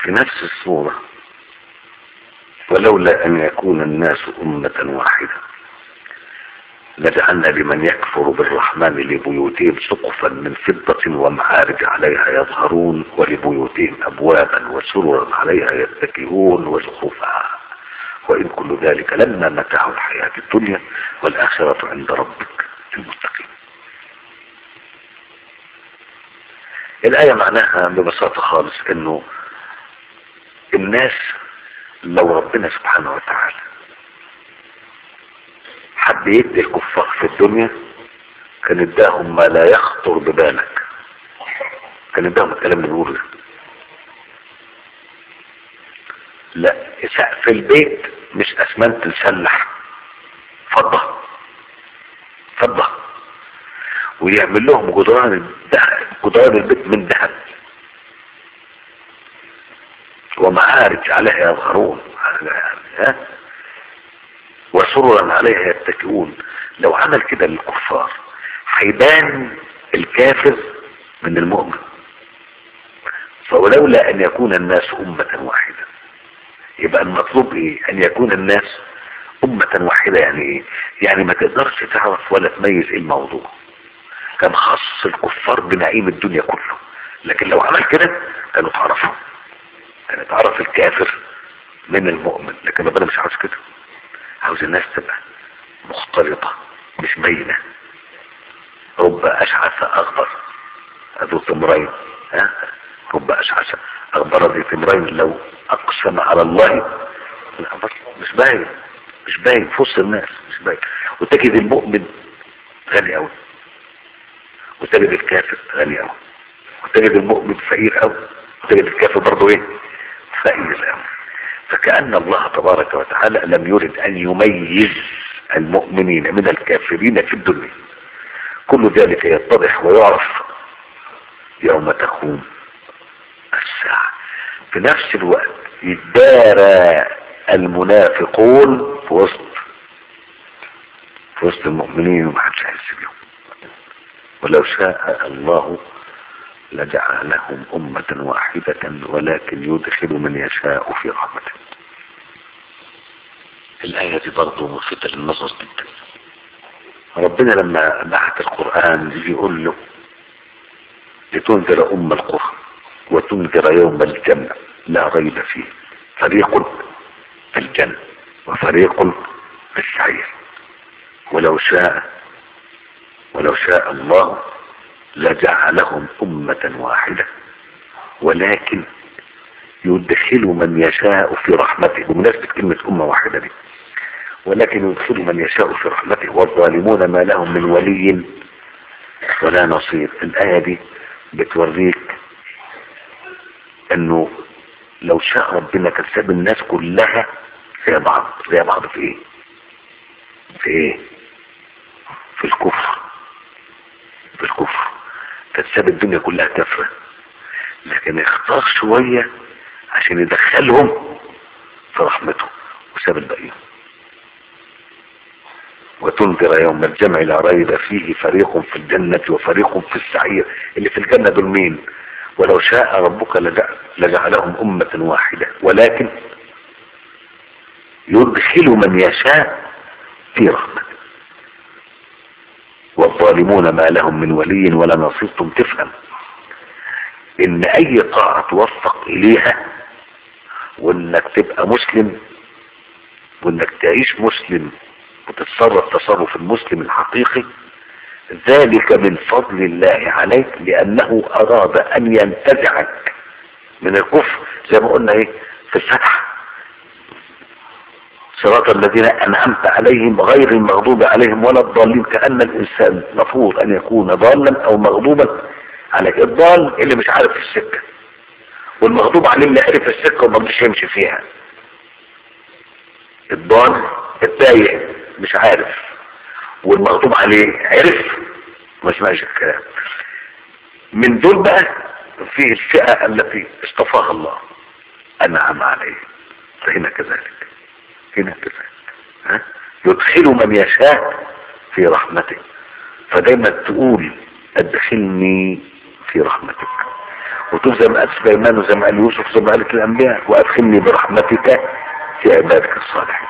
في نفس الصورة ولولا أن يكون الناس أمة واحدة لجعلنا لمن يكفر بالرحمن لبيوتهم سقفا من فضة ومعارج عليها يظهرون ولبيوتهم أبوابا وسررا عليها يتكئون وزخرفا وإن كل ذلك لما متاع الحياة الدنيا والآخرة عند ربك للمتقين الآية معناها ببساطة خالص إنه الناس لو ربنا سبحانه وتعالى حب يدي الكفار في الدنيا كان اداهم ما لا يخطر ببالك كان اداهم الكلام اللي بيقوله ده لا سقف البيت مش اسمنت مسلح فضة فضة ويعمل لهم جدران الذهب جدران البيت من ذهب ومعارج عليها يظهرون ها وسررا عليها يتكئون لو عمل كده للكفار هيبان الكافر من المؤمن فولولا ان يكون الناس امة واحدة يبقى المطلوب ايه ان يكون الناس امة واحدة يعني ايه يعني ما تقدرش تعرف ولا تميز ايه الموضوع كان خص الكفار بنعيم الدنيا كله لكن لو عمل كده كانوا تعرفوا كان تعرف الكافر من المؤمن لكن ربنا مش عاوز كده عاوز الناس تبقى مختلطة مش باينة رب أشعث أغبر ذو تمرين ها رب أشعث أغبر ذي تمرين لو أقسم على الله مش باين مش باين في وسط الناس مش باين وتجد المؤمن غني أوي وتجد الكافر غني أوي وتجد المؤمن فقير أوي وتجد الكافر برضه إيه فقير أوي فكأن الله تبارك وتعالى لم يرد أن يميز المؤمنين من الكافرين في الدنيا كل ذلك يتضح ويعرف يوم تقوم الساعة في نفس الوقت يدارى المنافقون في وسط في وسط المؤمنين ومحدش هيحس بيهم ولو شاء الله لجعلهم أمة واحدة ولكن يدخل من يشاء في رحمته الآية دي برضه ملفتة للنظر جدا ربنا لما بعت القرآن يقول له لتنذر أم القرى وتنذر يوم الجنة لا ريب فيه فريق في الجنة وفريق في السعير ولو شاء ولو شاء الله لجعلهم أمة واحدة ولكن يدخل من يشاء في رحمته بمناسبة كلمة أمة واحدة دي ولكن يدخل من يشاء في رحمته والظالمون ما لهم من ولي ولا نصير الآية دي بتوريك انه لو شاء ربنا كان ساب الناس كلها زي بعض زي بعض في ايه في ايه في الكفر في الكفر كان ساب الدنيا كلها كفرة لكن اختار شوية عشان يدخلهم في رحمته وساب الباقيين وتنذر يوم الجمع لا ريب فيه فريق في الجنة وفريق في السعير اللي في الجنة دول مين ولو شاء ربك لجعل لجعلهم أمة واحدة ولكن يدخل من يشاء في رحمته والظالمون ما لهم من ولي ولا نصير تفهم ان اي طاعة توفق اليها وانك تبقى مسلم وانك تعيش مسلم وتتصرف تصرف المسلم الحقيقي ذلك من فضل الله عليك لانه اراد ان ينتزعك من الكفر زي ما قلنا ايه في الفتح صراط الذين انعمت عليهم غير المغضوب عليهم ولا الضالين كان الانسان مفروض ان يكون ضالا او مغضوبا عليه الضال اللي مش عارف السكه والمغضوب عليه اللي عرف السكه وما مش يمشي فيها الضال التايه مش عارف والمغضوب عليه عرف ما سمعش الكلام من دول بقى فيه الفئة التي اصطفاها الله انعم عليه فهنا كذلك هنا كذلك ها؟ يدخل من يشاء في رحمته فدايما تقول ادخلني في رحمتك وتقول زي ما قال سليمان وزي ما قال يوسف وزي ما قالت الانبياء وادخلني برحمتك في عبادك الصالحين